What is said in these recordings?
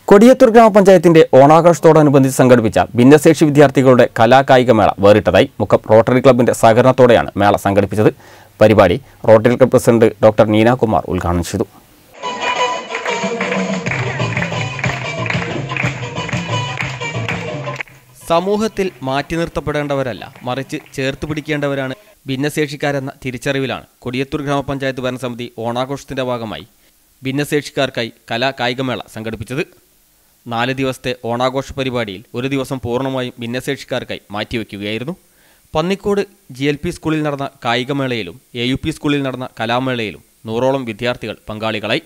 കൊടിയത്തൂർ ഗ്രാമപഞ്ചായത്തിന്റെ ഓണാഘോഷത്തോടനുബന്ധിച്ച് സംഘടിപ്പിച്ച ഭിന്നശേഷി വിദ്യാർത്ഥികളുടെ കലാകായിക മേള വേറിട്ടതായി മുക്കം റോട്ടറി ക്ലബിന്റെ സഹകരണത്തോടെയാണ് മേള സംഘടിപ്പിച്ചത് പരിപാടി Rotary club president doctor Neenakumar ഉദ്ഘാടനം ചെയ്തു സമൂഹത്തിൽ മാറ്റി നിർത്തപ്പെടേണ്ടവരല്ല മറിച്ച് ചേർത്ത് പിടിക്കേണ്ടവരാണ് ഭിന്നശേഷിക്കാരെന്ന തിരിച്ചറിവിലാണ് കൊടിയത്തൂർ ഗ്രാമപഞ്ചായത്ത് ഭരണസമിതി ഓണാഘോഷത്തിന്റെ ഭാഗമായി ഭിന്നശേഷിക്കാർക്കായി കലാ കായികമേള സംഘടിപ്പിച്ചത് നാല് ദിവസത്തെ ഓണാഘോഷ പരിപാടിയിൽ ഒരു ദിവസം പൂർണ്ണമായും ഭിന്നശേഷിക്കാർക്കായി മാറ്റിവെക്കുകയായിരുന്നു പന്നിക്കോട് ജി എൽ പി സ്കൂളിൽ നടന്ന കായികമേളയിലും എ യു പി സ്കൂളിൽ നടന്ന കലാമേളയിലും നൂറോളം വിദ്യാർത്ഥികൾ പങ്കാളികളായി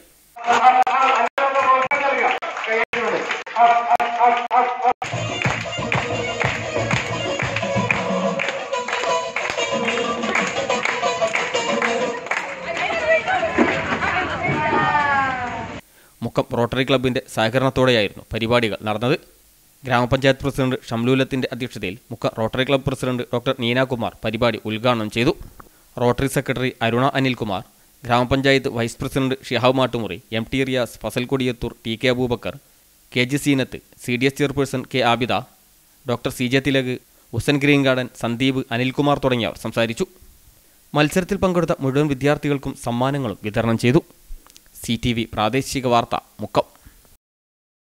മുക്കം റോട്ടറി ക്ലബിന്റെ സഹകരണത്തോടെയായിരുന്നു പരിപാടികൾ നടന്നത് ഗ്രാമപഞ്ചായത്ത് പ്രസിഡന്റ് ഷംലൂലത്തിന്റെ അധ്യക്ഷതയിൽ Mukkam Rotary club president doctor Neenakumar പരിപാടി ഉദ്ഘാടനം ചെയ്തു റോട്ടറി സെക്രട്ടറി അരുണ അനിൽകുമാർ ഗ്രാമപഞ്ചായത്ത് vice president Shihab Mattumuri M T Riyas Fasal Kodiyathur T K Abubacker K G Seenath C D S chairperson K Abida doctor C J Thilak Husan Green Garden Sandeep Anilkumar തുടങ്ങിയവർ സംസാരിച്ചു മത്സരത്തിൽ പങ്കെടുത്ത മുഴുവൻ വിദ്യാർത്ഥികൾക്കും സമ്മാനങ്ങളും വിതരണം ചെയ്തു സി ടി വി പ്രാദേശിക വാർത്ത മുക്കം